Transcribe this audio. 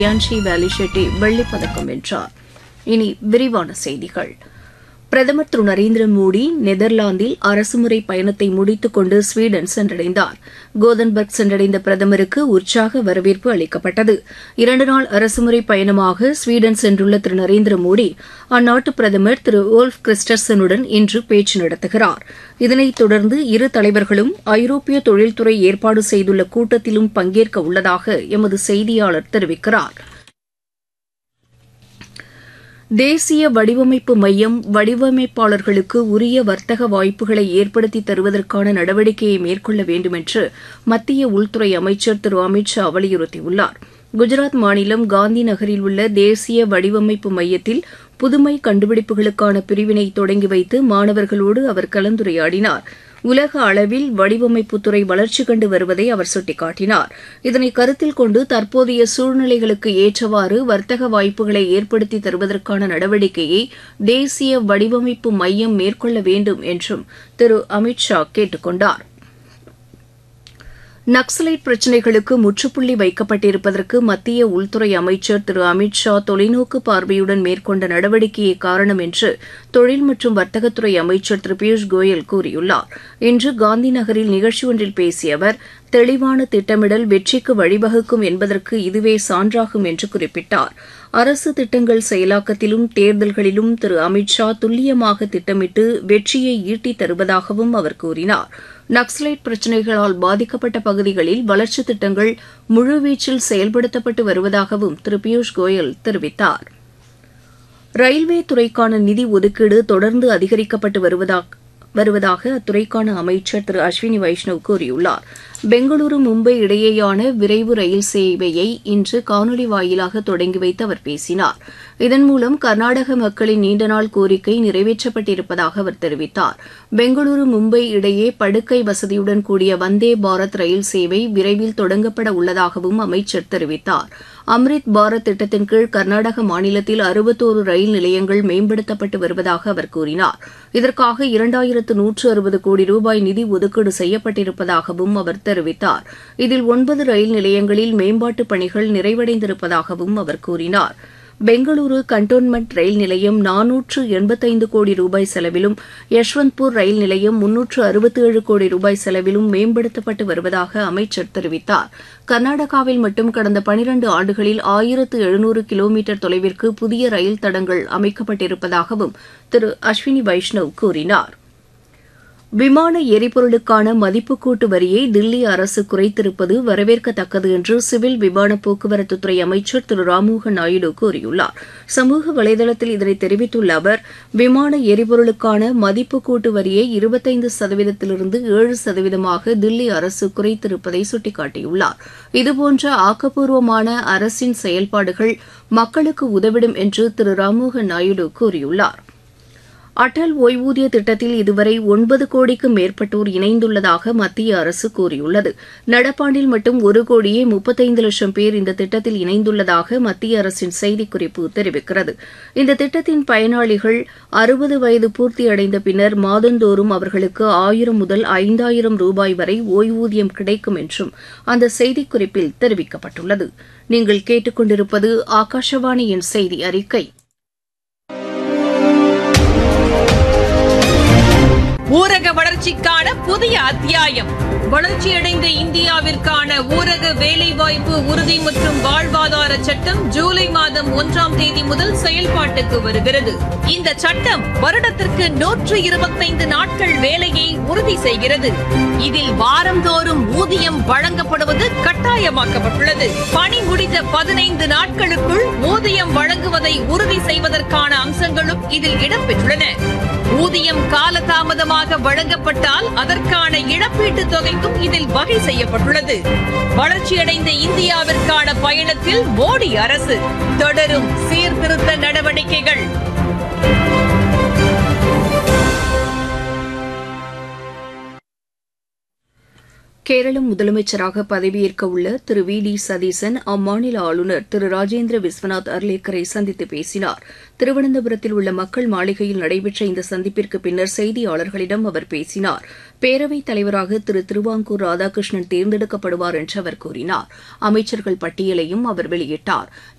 யான்ஷி வேலி ஷெட்டி வெள்ளிப் பதக்கம் வென்றார் இனி விரிவான செய்திகள் பிரதமர் திரு நரேந்திர மோடி நெதர்லாந்தில் அரசுமுறை பயணத்தை முடித்துக் கொண்டு ஸ்வீடன் சென்றடைந்தார் கோதன்பர்க் சென்றடைந்த பிரதமருக்கு உற்சாக வரவேற்பு அளிக்கப்பட்டது இரண்டு நாள் அரசுமுறை பயணமாக ஸ்வீடன் சென்றுள்ள திரு நரேந்திர மோடி அந்நாட்டு பிரதமர் திரு ஓல்ஃப் கிறிஸ்டர்சனுடன் இன்று பேச்சு நடத்துகிறார் இதனைத் தொடர்ந்து இரு தலைவர்களும் ஐரோப்பிய தொழில்துறை ஏற்பாடு செய்துள்ள கூட்டத்திலும் பங்கேற்க உள்ளதாக எமது செய்தியாளர் தெரிவிக்கிறார் தேசிய வடிவமைப்பு மையம் வடிவமைப்பாளர்களுக்கு உரிய வர்த்தக வாய்ப்புகளை ஏற்படுத்தி தருவதற்கான நடவடிக்கையை மேற்கொள்ள வேண்டும் என்று மத்திய உள்துறை அமைச்சர் திரு அமித் ஷா வலியுறுத்தியுள்ளார் குஜராத் மாநிலம் காந்தி நகரில் உள்ள தேசிய வடிவமைப்பு மையத்தில் புதுமை கண்டுபிடிப்புகளுக்கான பிரிவினை தொடங்கி வைத்து மாணவர்களோடு அவர் கலந்துரையாடினார் உலக அளவில் வடிவமைப்புத்துறை வளர்ச்சி கண்டு வருவதை அவர் சுட்டிக்காட்டினார் இதனை கருத்தில் கொண்டு தற்போதைய சூழ்நிலைகளுக்கு ஏற்றவாறு வர்த்தக வாய்ப்புகளை ஏற்படுத்தி தருவதற்கான நடவடிக்கையை தேசிய வடிவமைப்பு மையம் மேற்கொள்ள வேண்டும் என்றும் திரு அமித் ஷா கேட்டுக் கொண்டார் நக்சலைட் பிரச்சினைகளுக்கு முற்றுப்புள்ளி வைக்கப்பட்டிருப்பதற்கு மத்திய உள்துறை அமைச்சர் திரு அமித் ஷா தொலைநோக்கு பார்வையுடன் மேற்கொண்ட நடவடிக்கையே காரணம் என்று தொழில் மற்றும் வர்த்தகத்துறை அமைச்சர் திரு பியூஷ் கோயல் கூறியுள்ளார் இன்று காந்தி நகரில் நிகழ்ச்சி ஒன்றில் பேசிய அவர் தெளிவான திட்டமிடல் வெற்றிக்கு வழிவகுக்கும் என்பதற்கு இதுவே சான்றாகும் என்று குறிப்பிட்டார் அரசு திட்டங்கள் செயலாக்கத்திலும் தேர்தல்களிலும் திரு அமித் ஷா துல்லியமாக திட்டமிட்டு வெற்றியை ஈட்டித் தருவதாகவும் அவர் கூறினார் நக்சலைட் பிரச்சினைகளால் பாதிக்கப்பட்ட பகுதிகளில் வளர்ச்சித் திட்டங்கள் முழுவீச்சில் செயல்படுத்தப்பட்டு வருவதாகவும் திரு பியூஷ் கோயல் தெரிவித்தார் ரயில்வே துறைக்கான நிதி ஒதுக்கீடு தொடர்ந்து அதிகரிக்கப்பட்டு வருவதாக வருவதாக அத்துறைக்கான அமைச்சர் திரு அஸ்வினி வைஷ்ணவ் கூறியுள்ளார் பெங்களூரு மும்பை இடையேயான விரைவு ரயில் சேவையை இன்று காணொலி வாயிலாக தொடங்கி வைத்து அவர் பேசினார் இதன் மூலம் கர்நாடக மக்களின் நீண்டநாள் கோரிக்கை நிறைவேற்றப்பட்டிருப்பதாக அவர் தெரிவித்தார் பெங்களூரு மும்பை இடையே படுக்கை வசதியுடன் கூடிய வந்தே பாரத் ரயில் சேவை விரைவில் தொடங்கப்பட உள்ளதாகவும் அமைச்சர் தெரிவித்தார் அம்ரித் பாரத் திட்டத்தின் கீழ் கர்நாடக மாநிலத்தில் அறுபத்தோரு ரயில் நிலையங்கள் மேம்படுத்தப்பட்டு வருவதாக அவர் கூறினார் இதற்காக இரண்டாயிரத்து நூற்று அறுபது கோடி ரூபாய் நிதி ஒதுக்கீடு செய்யப்பட்டிருப்பதாகவும் அவர் தெரிவித்தார் இதில் ஒன்பது ரயில் நிலையங்களில் மேம்பாட்டுப் பணிகள் நிறைவடைந்திருப்பதாகவும் அவர் கூறினார் பெங்களூரு கண்டோன்மெண்ட் ரயில் நிலையம் நானூற்று எண்பத்தைந்து கோடி ரூபாய் செலவிலும் யஷ்வந்த்பூர் ரயில் நிலையம் முன்னூற்று அறுபத்தேழு கோடி ரூபாய் செலவிலும் மேம்படுத்தப்பட்டு வருவதாக அமைச்சர் தெரிவித்தார் கர்நாடகாவில் மட்டும் கடந்த பனிரண்டு ஆண்டுகளில் ஆயிரத்து எழுநூறு கிலோமீட்டர் தொலைவிற்கு புதிய ரயில் தடங்கள் அமைக்கப்பட்டிருப்பதாகவும் திரு அஸ்வினி வைஷ்ணவ் கூறினார் விமான எரிபொருளுக்கான மதிப்புக்கூட்டு வரியை தில்லி அரசு குறைத்திருப்பது வரவேற்கத்தக்கது என்று சிவில் விமான போக்குவரத்துத்துறை அமைச்சர் திரு ராம்மோகன் நாயுடு கூறியுள்ளார் சமூக வலைதளத்தில் இதனை தெரிவித்துள்ள அவர் விமான எரிபொருளுக்கான மதிப்புக்கூட்டு வரியை இருபத்தைந்து சதவீதத்திலிருந்து ஏழு சதவீதமாக தில்லி அரசு குறைத்திருப்பதை சுட்டிக்காட்டியுள்ளார் இதுபோன்ற ஆக்கப்பூர்வமான அரசின் செயல்பாடுகள் மக்களுக்கு உதவிடும் என்று திரு ராம்மோகன் நாயுடு கூறியுள்ளார் அடல் ஓய்வூதிய திட்டத்தில் இதுவரை ஒன்பது கோடிக்கும் மேற்பட்டோர் இணைந்துள்ளதாக மத்திய அரசு கூறியுள்ளது நடப்பாண்டில் மட்டும் ஒரு கோடியே முப்பத்தைந்து லட்சம் பேர் இந்த திட்டத்தில் இணைந்துள்ளதாக மத்திய அரசின் செய்திக்குறிப்பு தெரிவிக்கிறது இந்த திட்டத்தின் பயனாளிகள் அறுபது வயது பூர்த்தியடைந்த பின்னர் மாதந்தோறும் அவர்களுக்கு ஆயிரம் முதல் ஐந்தாயிரம் ரூபாய் வரை ஓய்வூதியம் கிடைக்கும் என்றும் அந்த செய்திக்குறிப்பில் தெரிவிக்கப்பட்டுள்ளது நீங்கள் கேட்டுக்கொண்டிருப்பது ஆகாஷவாணியின் செய்தி அறிக்கை ஊரக வளர்ச்சிக்கான புதிய அத்தியாயம் வளர்ச்சியடைந்த இந்தியாவிற்கான ஊரக வேலைவாய்ப்பு உறுதி மற்றும் வாழ்வாதார சட்டம் ஜூலை மாதம் ஒன்றாம் தேதி முதல் செயல்பாட்டுக்கு வருகிறது இந்த சட்டம் வருடத்திற்கு நூற்று இருபத்தைந்து நாட்கள் வேலையை உறுதி செய்கிறது இதில் வாரந்தோறும் ஊதியம் வழங்கப்படுவது கட்டாயமாக்கப்பட்டுள்ளது பணி முடிந்த பதினைந்து நாட்களுக்குள் ஊதியம் வழங்குவதை உறுதி செய்வதற்கான அம்சங்களும் இதில் இடம்பெற்றுள்ளன ஊதியம் காலதாமதமாக வழங்கப்பட்டால் அதற்கான இழப்பீட்டுத் தொகைக்கும் இதில் வகை செய்யப்பட்டுள்ளது வளர்ச்சியடைந்த இந்தியாவிற்கான பயணத்தில் மோடி அரசு தொடரும் சீர்திருத்த நடவடிக்கைகள் கேரளம் முதலமைச்சராக பதவியேற்க உள்ள திரு வி டி சதீசன் அம்மாநில ஆளுநர் திரு ராஜேந்திர விஸ்வநாத் அர்லேக்கரை சந்தித்து பேசினார் திருவனந்தபுரத்தில் உள்ள மக்கள் மாளிகையில் நடைபெற்ற இந்த சந்திப்பிற்கு பின்னர் செய்தியாளர்களிடம் அவர் பேசினார் பேரவைத் தலைவராக திரு திருவாங்கூர் ராதாகிருஷ்ணன் தேர்ந்தெடுக்கப்படுவார் என்று அவர் கூறினார் அமைச்சர்கள் பட்டியலையும் அவர் வெளியிட்டார்